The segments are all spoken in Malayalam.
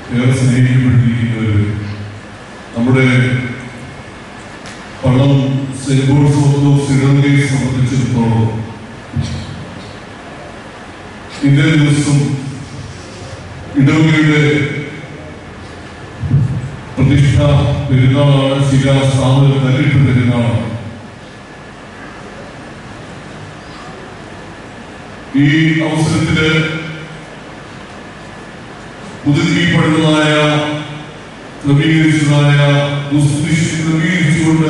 ഏറെ സ്നേഹിക്കപ്പെട്ടിരിക്കുന്നവർ നമ്മുടെ പണം സെന്റ് പോൾസ് ഓർത്തഡോക്സ് ഇടവകയെ സംബന്ധിച്ചിടത്തോളം ഇന്നേ ദിവസം ഇടവകയുടെ പ്രതിഷ്ഠ പെരുന്നാളാണ് ശിലാസ്ഥാപനം കല്ലിട്ട് പെരുന്നാളാണ് ഈ അവസരത്തില് പുതുക്കിപ്പെടുന്നതായ ക്രമീകരിച്ചതായ ദുസ്തിഷ് ക്രമീകരിച്ചുകൊണ്ട്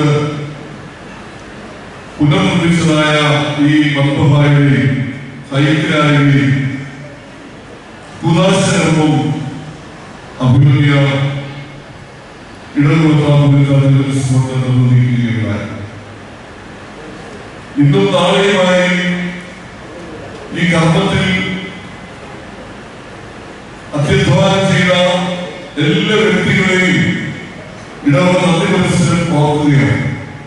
പുനർനിർമ്മിച്ചതായ ഈ മന്ദഭായുടെയും സൈക്കിലായുടെയും കുദാശകർമ്മവും അഭിമന്യ ഇടതുകൊണ്ടാകുന്നത് നിർവഹിക്കുകയുണ്ടായി ഇന്നും നാളെയുമായി ഈ കർമ്മത്തിൽ അത്യധ്വാനം ചെയ്ത എല്ലാ വ്യക്തികളെയും ഇടവ നന്ദി മത്സരം ഓർക്കുകയാണ്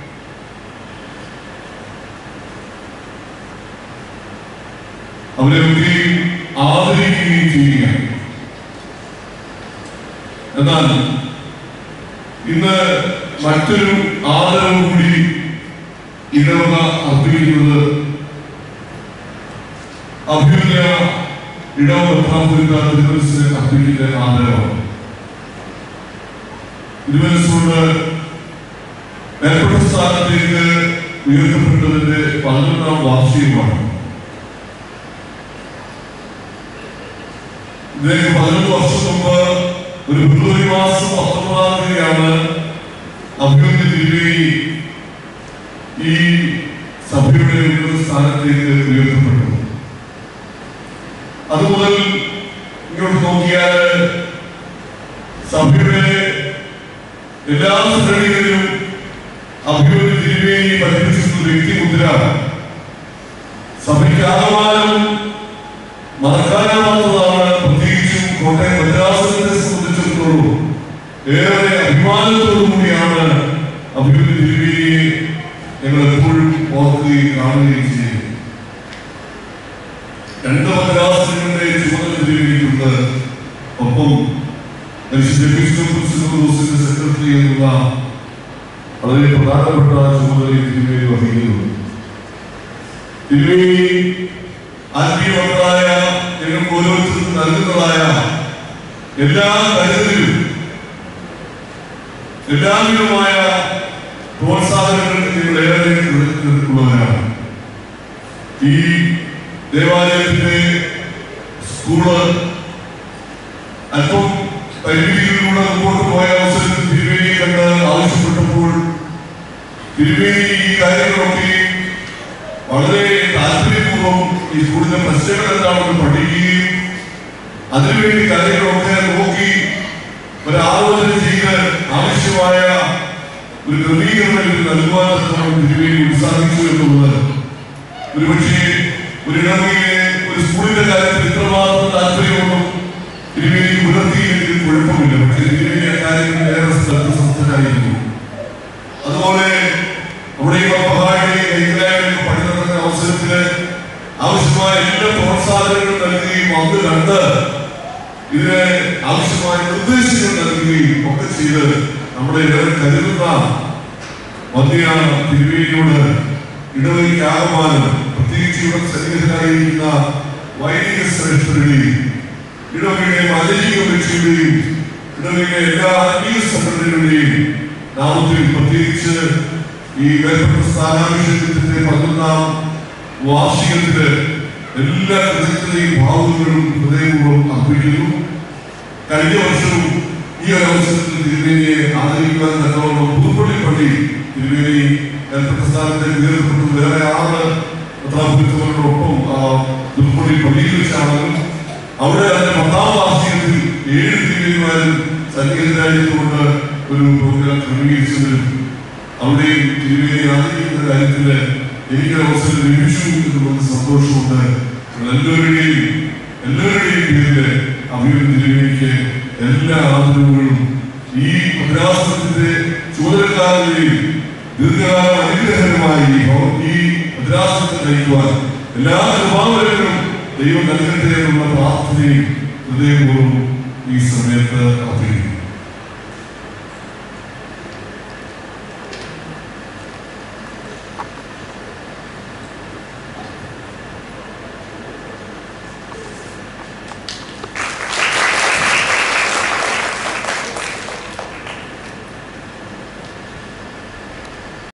അവരെ ഒത്തിരി ആദരിക്കുകയും ചെയ്യുക എന്നാൽ ഇന്ന് മറ്റൊരു ആദരവ് കൂടി ഇടവക അർപ്പിക്കുന്നത് അഭ്യുന്ന ഇടവസ്ഥാനത്തിന് അർപ്പിക്കുന്ന ആദരവാണ് തിരുവനന്തപുരത്ത് മേൽപ്പെട്ട സ്ഥാനത്തേക്ക് ഉയർത്തപ്പെട്ടതിന്റെ പതിനൊന്നാം വാർഷികമാണ് ഇതിലേക്ക് പതിനൊന്ന് വർഷം മുമ്പ് ഒരു ഫെബ്രുവരി മാസം പത്തൊമ്പതാം തീയതിയാണ് അഭ്യുന്ന തിരുവേലി ഈ സഭയുടെ ഉന്നത സ്ഥാനത്തേക്ക് ഉയർത്തപ്പെട്ടു അതുമുതൽ ഇങ്ങോട്ട് നോക്കിയാൽ സഭയുടെ എല്ലാ ശ്രേണികളിലും അഭിവൃദ്ധി തിരുവേലി പഠിപ്പിച്ചിട്ടുള്ള വ്യക്തിമുദ്ര സഭയ്ക്ക് ആകമാനം മറക്കാനാവാത്തതാണ് പ്രത്യേകിച്ചും കോട്ടയം മദ്രാസത്തെ സംബന്ധിച്ചിടത്തോളം ഏറെ അഭിമാനത്തോടു കൂടിയാണ് അഭിവൃദ്ധി തിരുവേലിയെ ഞങ്ങൾ എപ്പോഴും ഓർക്കുകയും കാണുകയും ചെയ്യുന്നത് രണ്ട് മദ്രാസങ്ങളുടെ ചുമതല തിരുവേലിയിട്ടുണ്ട് ഒപ്പം പരിശുദ്ധ സെക്രട്ടറി എന്നുള്ള വളരെ പ്രധാനപ്പെട്ട ചുമതലയിൽ തിരുവേലി വഹിക്കുന്നു തിരുവേലി ആത്മീയമായ ഞങ്ങൾക്ക് ഓരോരുത്തർക്കും നൽകുന്നതായ എല്ലാ കരുതലും എല്ലാവിധമായ പ്രോത്സാഹനങ്ങൾക്ക് നിങ്ങൾ ഏറെ ഉള്ളവരാണ് ഈ ദേവാലയത്തിന്റെ സ്കൂള് അല്പം പരിമിതികളിലൂടെ മുമ്പോട്ട് പോയ അവസരത്തിൽ തിരുവേലി കണ്ട് ആവശ്യപ്പെട്ടപ്പോൾ തിരുവേലി ഈ കാര്യങ്ങളൊക്കെ വളരെ താല്പര്യപൂർവ്വം ഈ സ്കൂളിന്റെ പ്രശ്നങ്ങൾ എന്താണെന്ന് പഠിക്കുകയും അതിനുവേണ്ടി കാര്യങ്ങളൊക്കെ നോക്കി ഒരു ആലോചന ചെയ്ത് ആവശ്യമായ ഒരു ക്രമീകരണം ഇതിന് നൽകുവാൻ തിരുവേലി ഉത്സാഹിച്ചു എന്നുള്ളത് ഒരുപക്ഷെ ഒരു ഇടവകയിലെ ഒരു സ്കൂളിന്റെ കാര്യത്തിൽ ഇത്രമാത്രം താല്പര്യമുണ്ടും തിരുവേലി പുലർത്തിയെങ്കിൽ കുഴപ്പമില്ല പക്ഷെ തിരുവേലി അക്കാര്യത്തിൽ ഏറെ ശ്രദ്ധസന്ധനായിരുന്നു അതുപോലെ നമ്മുടെ ഈ മഹായുടെ ഇസ്രായേലിൽ പഠി നടന്ന അവസരത്തില് ആവശ്യമായ എല്ലാ പ്രോത്സാഹനങ്ങളും നൽകുകയും വന്ന് കണ്ട് ഇതിന് ആവശ്യമായ നിർദ്ദേശങ്ങൾ നൽകുകയും ഒക്കെ ചെയ്ത് നമ്മുടെ ഏറെ കരുതുന്ന മധ്യ തിരുവേലിയോട് ഇടവയ്ക്ക് ആകമാനം പ്രത്യേകിച്ച് ഇവിടെ സന്നിഹിതരായിരിക്കുന്ന വൈദിക ശ്രേഷ്ഠരുടെയും ഇടവകയുടെ മാനവിക വ്യക്തിയുടെയും ഇടവകയുടെ എല്ലാ ആത്മീയ സംഘടനകളുടെയും നാമത്തിൽ പ്രത്യേകിച്ച് ഈ വേർപെട്ട സ്ഥാനാഭിഷേകത്തിന്റെ പതിനൊന്നാം വാർഷികത്തില് എല്ലാ കൃതജ്ഞതയും ഭാവുകളും ഹൃദയപൂർവ്വം അർപ്പിക്കുന്നു കഴിഞ്ഞ വർഷവും ഈ ഒരു അവസരത്തിൽ തിരുവേലിയെ ആദരിക്കുവാൻ തക്കവണ്ണം പുതുപ്പള്ളി പള്ളി തിരുവേലി വേർപെട്ട സ്ഥാനത്തെ ഉയർത്തപ്പെട്ടു വേറെ ആറ് പത്രാപുരത്തോടൊപ്പം പുതുപ്പള്ളി പള്ളിയിൽ വെച്ചാണ് അവിടെ അതിന്റെ പത്താം വാർഷികത്തിൽ ഏഴ് തിരുവേലിമാരും സന്നിഹിതരായതുകൊണ്ട് ഒരു പ്രോഗ്രാം ക്രമീകരിച്ചതിലും അവിടെയും തിരുവേലി ആദരിക്കുന്ന കാര്യത്തില് എനിക്കൊരു അവസരം ലഭിച്ചു എന്നുള്ളത് സന്തോഷമുണ്ട് എല്ലാവരുടെയും എല്ലാവരുടെയും പേരില് അഭിവൃദ്ധി തിരുവേലിക്ക് എല്ലാ ആദരവുകളും ഈ മദ്രാസത്തിന്റെ ചുമതലക്കാരുടെയും ദീർഘകാല അനുഗ്രഹകരമായി ഈ ഭവ- ഈ മദ്രാസത്തെ നയിക്കുവാൻ എല്ലാ കൃപാവരങ്ങളും ദൈവം നൽകട്ടെ എന്നുള്ള പ്രാർത്ഥനയും ഹൃദയപൂർവ്വം ഈ സമയത്ത് അഭിനയിക്കും